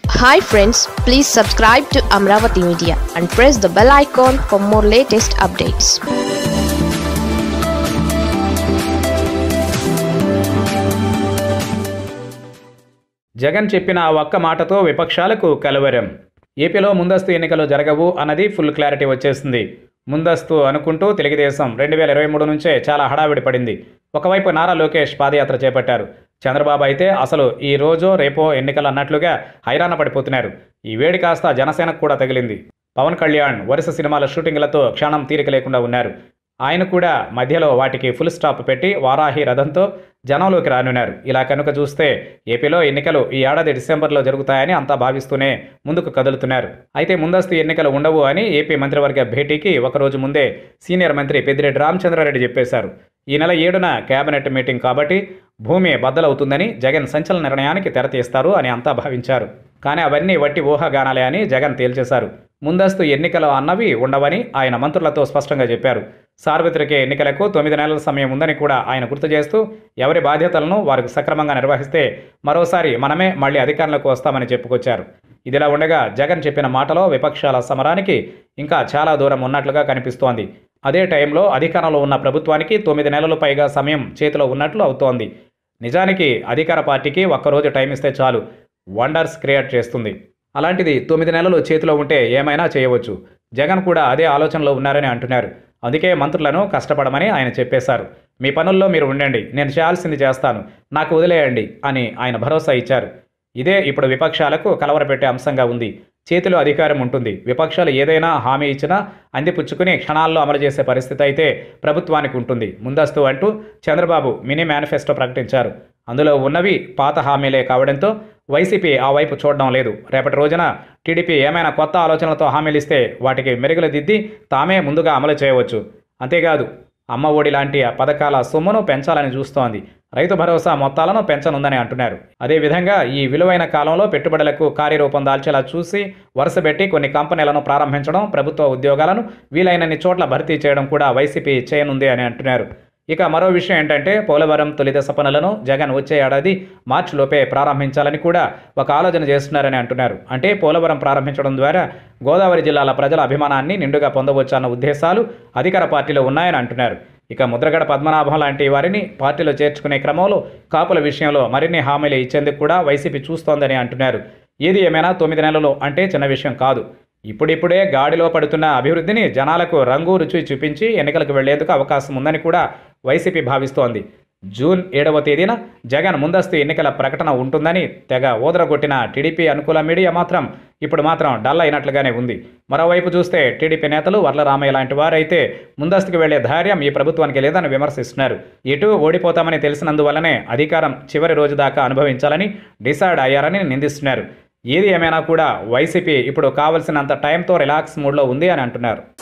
hi friends please subscribe to Amaravati media and press the bell icon for more latest updates Jagan చెప్పిన ఆ ఒక్క మాటతో విపక్షాలకు కలవరం ఏపీలో ముందస్తు ఎన్నికలు జరగవు అన్నది ఫుల్ క్లారిటీ వచ్చేసింది ముందస్తు అనుకుంటూ తెలుగుదేశం రెండు వేల ఇరవై మూడు నుంచే చాలా హడావిడి పడింది ఒకవైపు నారా లోకేష్ పాదయాత్ర చేపట్టారు చంద్రబాబు అయితే అసలు ఈ రోజో రేపో ఎన్నికలు అన్నట్లుగా హైరాణ పడిపోతున్నారు ఈ వేడి కాస్త జనసేనకు కూడా తగిలింది పవన్ కళ్యాణ్ వరుస సినిమాల షూటింగ్లతో క్షణం తీరిక లేకుండా ఉన్నారు ఆయన కూడా మధ్యలో వాటికి ఫుల్ స్టాప్ పెట్టి వారాహి రథంతో జనంలోకి రానున్నారు ఇలా కనుక చూస్తే ఏపీలో ఎన్నికలు ఈ ఏడాది డిసెంబర్లో జరుగుతాయని అంతా భావిస్తూనే ముందుకు కదులుతున్నారు అయితే ముందస్తు ఎన్నికలు ఉండవు అని ఏపీ మంత్రివర్గ భేటీకి ఒకరోజు ముందే సీనియర్ మంత్రి పెద్దిరెడ్డి రామచంద్రారెడ్డి చెప్పేశారు ఈ నెల ఏడున కేబినెట్ మీటింగ్ కాబట్టి భూమి బద్దలవుతుందని జగన్ సంచలన నిర్ణయానికి తెరతీస్తారు అని అంతా భావించారు కానీ అవన్నీ వట్టి ఊహాగానాలే అని జగన్ తేల్చేశారు ముందస్తు ఎన్నికలు అన్నవి ఉండవని ఆయన మంత్రులతో స్పష్టంగా చెప్పారు సార్వత్రిక ఎన్నికలకు తొమ్మిది నెలల సమయం ఉందని కూడా ఆయన గుర్తు చేస్తూ ఎవరి బాధ్యతలను వారికి సక్రమంగా నిర్వహిస్తే మరోసారి మనమే మళ్ళీ అధికారంలోకి వస్తామని చెప్పుకొచ్చారు ఇదిలా ఉండగా జగన్ చెప్పిన మాటలో విపక్షాల సమరానికి ఇంకా చాలా దూరం ఉన్నట్లుగా కనిపిస్తోంది అదే టైంలో అధికారంలో ఉన్న ప్రభుత్వానికి తొమ్మిది నెలలు పైగా సమయం చేతిలో ఉన్నట్లు అవుతోంది నిజానికి అధికార పార్టీకి ఒక్కరోజు టైం ఇస్తే చాలు వండర్స్ క్రియేట్ చేస్తుంది అలాంటిది తొమ్మిది నెలలు చేతిలో ఉంటే ఏమైనా చేయవచ్చు జగన్ కూడా అదే ఆలోచనలో ఉన్నారని అంటున్నారు అందుకే మంత్రులను కష్టపడమని ఆయన చెప్పేశారు మీ పనుల్లో మీరు ఉండండి నేను చేయాల్సింది చేస్తాను నాకు వదిలేయండి అని ఆయన భరోసా ఇచ్చారు ఇదే ఇప్పుడు విపక్షాలకు కలవరపెట్టే అంశంగా ఉంది చేతిలో అధికారం ఉంటుంది విపక్షాలు ఏదైనా హామీ ఇచ్చినా అందిపుచ్చుకుని క్షణాల్లో అమలు చేసే పరిస్థితి అయితే ప్రభుత్వానికి ఉంటుంది ముందస్తు అంటూ చంద్రబాబు మినీ మేనిఫెస్టో ప్రకటించారు అందులో ఉన్నవి పాత హామీలే కావడంతో వైసీపీ ఆ వైపు చూడడం లేదు రేపటి రోజున టీడీపీ ఏమైనా కొత్త ఆలోచనలతో హామీలు ఇస్తే వాటికి మెరుగులు దిద్ది తామే ముందుగా అమలు చేయవచ్చు అంతేకాదు అమ్మ ఒడి లాంటి పథకాల సొమ్మును పెంచాలని చూస్తోంది రైతు భరోసా మొత్తాలను పెంచనుందని అంటున్నారు అదేవిధంగా ఈ విలువైన కాలంలో పెట్టుబడులకు కార్యరూపం దాల్చేలా చూసి వరుసపెట్టి కొన్ని కంపెనీలను ప్రారంభించడం ప్రభుత్వ ఉద్యోగాలను వీలైనన్ని చోట్ల భర్తీ చేయడం కూడా వైసీపీ చేయనుంది అని అంటున్నారు ఇక మరో విషయం ఏంటంటే పోలవరం తొలిదశ పనులను జగన్ వచ్చే ఏడాది మార్చిలోపే ప్రారంభించాలని కూడా ఒక ఆలోచన చేస్తున్నారని అంటున్నారు అంటే పోలవరం ప్రారంభించడం ద్వారా గోదావరి జిల్లాల ప్రజల అభిమానాన్ని నిండుగా పొందవచ్చన్న ఉద్దేశాలు అధికార పార్టీలో ఉన్నాయని అంటున్నారు ఇక ముద్రగడ పద్మనాభం లాంటి వారిని పార్టీలో చేర్చుకునే క్రమంలో కాపుల విషయంలో మరిన్ని హామీలు ఇచ్చేందుకు కూడా వైసీపీ చూస్తోందని అంటున్నారు ఏది ఏమైనా తొమ్మిది నెలలు అంటే చిన్న విషయం కాదు ఇప్పుడిప్పుడే గాడిలో పడుతున్న అభివృద్ధిని జనాలకు రంగు రుచి చూపించి ఎన్నికలకు వెళ్లేందుకు అవకాశం ఉందని కూడా వైసీపీ భావిస్తోంది జూన్ ఏడవ తేదీన జగన్ ముందస్తు ఎన్నికల ప్రకటన ఉంటుందని తెగ ఊదరగొట్టిన టీడీపీ అనుకూల మీడియా మాత్రం ఇప్పుడు మాత్రం డల్ అయినట్లుగానే ఉంది మరోవైపు చూస్తే టీడీపీ నేతలు వర్లరామయ్య లాంటి వారైతే ముందస్తుకు వెళ్లే ధైర్యం ఈ ప్రభుత్వానికి లేదని విమర్శిస్తున్నారు ఇటు ఓడిపోతామని తెలిసినందువల్లనే అధికారం చివరి రోజు దాకా అనుభవించాలని డిసైడ్ అయ్యారని నిందిస్తున్నారు ఏది ఏమైనా కూడా వైసీపీ ఇప్పుడు కావలసినంత టైంతో రిలాక్స్ మూడ్లో ఉంది అని అంటున్నారు